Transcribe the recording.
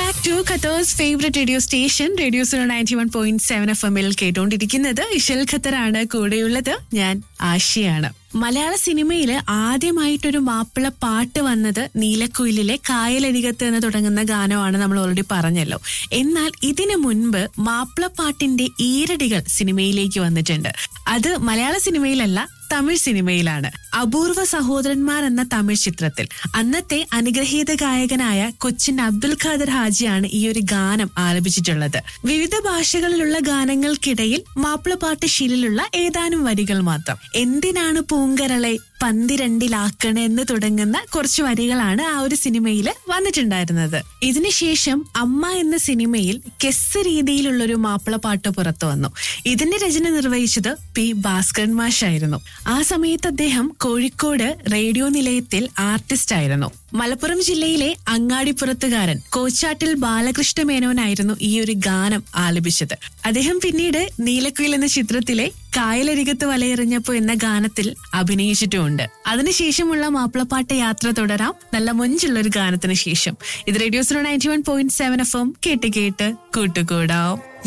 back to Qatar's favourite radio station radio zero ninety one point seven F എമ്മിൽ കേട്ടുകൊണ്ടിരിക്കുന്നത് ഇഷൽ ഖത്തറാണ് കൂടെയുള്ളത് ഞാൻ ആഷിയാണ് മലയാള സിനിമയിൽ ആദ്യമായിട്ടൊരു മാപ്പിള പാട്ട് വന്നത് നീലക്കുയിലിലെ കായലരികത്ത് എന്ന് തുടങ്ങുന്ന ഗാനമാണ് നമ്മൾ ഓൾറെഡി പറഞ്ഞല്ലോ എന്നാൽ ഇതിനു മുൻപ് മാപ്പിളപ്പാട്ടിന്റെ ഈരടികൾ സിനിമയിലേക്ക് വന്നിട്ടുണ്ട് അത് മലയാള സിനിമയിലല്ല തമിഴ് സിനിമയിലാണ് അപൂർവ സഹോദരന്മാർ എന്ന തമിഴ് ചിത്രത്തിൽ അന്നത്തെ അനുഗ്രഹീത ഗായകനായ കൊച്ചിൻ അബ്ദുൽ ഖാദർ ഹാജിയാണ് ഈ ഒരു ഗാനം ആലപിച്ചിട്ടുള്ളത് വിവിധ ഭാഷകളിലുള്ള ഗാനങ്ങൾക്കിടയിൽ മാപ്പിളപ്പാട്ട് ശീലിലുള്ള ഏതാനും വരികൾ മാത്രം എന്തിനാണ് പൂങ്കരളെ പന്തിരണ്ടിലാക്കണേ എന്ന് തുടങ്ങുന്ന കുറച്ച് വരികളാണ് ആ ഒരു സിനിമയിൽ വന്നിട്ടുണ്ടായിരുന്നത് ഇതിനുശേഷം അമ്മ എന്ന സിനിമയിൽ കെസ് രീതിയിലുള്ള ഒരു മാപ്പിളപ്പാട്ട് പുറത്തു വന്നു ഇതിന്റെ രചന നിർവഹിച്ചത് പി ഭാസ്കരൻ മാഷായിരുന്നു ആ സമയത്ത് അദ്ദേഹം കോഴിക്കോട് റേഡിയോ നിലയത്തിൽ ആർട്ടിസ്റ്റ് ആയിരുന്നു മലപ്പുറം ജില്ലയിലെ അങ്ങാടിപ്പുറത്തുകാരൻ കോച്ചാട്ടിൽ ബാലകൃഷ്ണ മേനോനായിരുന്നു ഈ ഒരു ഗാനം ആലപിച്ചത് അദ്ദേഹം പിന്നീട് നീലക്കുയിൽ എന്ന ചിത്രത്തിലെ കായലരികത്ത് വലയെറിഞ്ഞപ്പോ എന്ന ഗാനത്തിൽ അഭിനയിച്ചിട്ടുമുണ്ട് അതിനുശേഷമുള്ള മാപ്പിളപ്പാട്ട് യാത്ര തുടരാം നല്ല മൊഞ്ചുള്ള ഒരു ഗാനത്തിന് ശേഷം ഇത് radio zero ninety one point seven F M കേട്ട് കേട്ട് കൂട്ടുകൂടാം